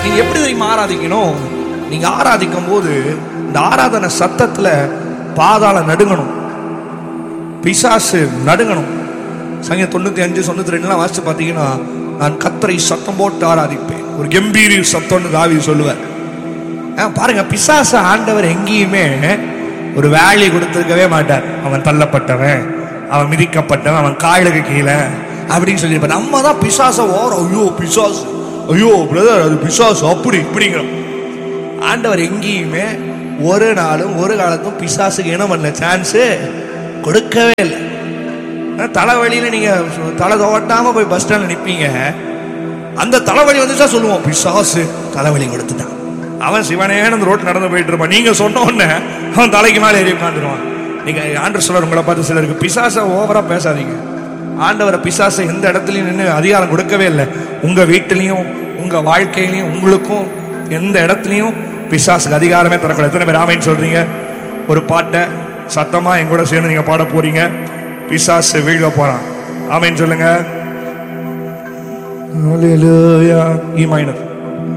நீங்க எப்படி தெரியுமா ஆராதிக்கணும் நீங்க ஆராதிக்கும் போது இந்த ஆராதனை சத்தத்துல பாதாள நடுங்கணும் பிசாசு நடுங்கணும் சங்க தொண்ணூத்தி அஞ்சு தொண்ணூத்தி ரெண்டுலாம் வாசிச்சு பார்த்தீங்கன்னா நான் கத்தரை சத்தம் போட்டு ஆராதிப்பேன் ஒரு கம்பீரி சத்தம்னு தாவி சொல்லுவார் ஆ, பாருங்க பிசாசு ஆண்டவர் எங்கேயுமே ஒரு வேல்யூ கொடுத்துருக்கவே மாட்டார் அவன் தள்ளப்பட்டவன் அவன் மிதிக்கப்பட்டவன் அவன் காலுக்கு கீழே அப்படின்னு சொல்லியிருப்பார் நம்ம தான் பிசாசை ஓரம் ஐயோ பிசாசு ஐயோ பிரதர் அது பிசாசு அப்படி இப்படிங்கிறோம் ஆண்டவர் எங்கேயுமே ஒரு நாளும் ஒரு காலத்தும் பிசாசுக்கு இனம் பண்ண சான்ஸு கொடுக்கவே இல்லை ஆனா, தலைவலியில நீங்க தலை தோட்டாம போய் பஸ் ஸ்டாண்ட்ல நிப்பீங்க அந்த தலைவலி வந்துச்சா சொல்லுவோம் பிசாசு தலைவலி கொடுத்துட்டான் அவன் சிவனேன்னு அந்த ரோட்ல நடந்து போயிட்டு இருப்பான் நீங்க சொன்ன உடனே அவன் தலைக்கு மேலே ஏறி உட்காந்துருவான் நீங்க ஆண்டர் சொல்ற உங்களை பார்த்து சிலருக்கு பிசாசை ஓவரா பேசாதீங்க ஆண்டவரை பிசாசை எந்த இடத்துலயும் நின்று அதிகாரம் கொடுக்கவே இல்லை உங்க வீட்டிலையும் உங்க வாழ்க்கையிலையும் உங்களுக்கும் எந்த இடத்துலையும் பிசாசுக்கு அதிகாரமே தரக்கூடாது எத்தனை பேர் ஆமைன்னு சொல்றீங்க ஒரு பாட்டை சத்தமா என் கூட சேர்ந்து நீங்க பாட போறீங்க பிசாசு வீழ போறான் ஆமைன்னு சொல்லுங்க Hallelujah. E minor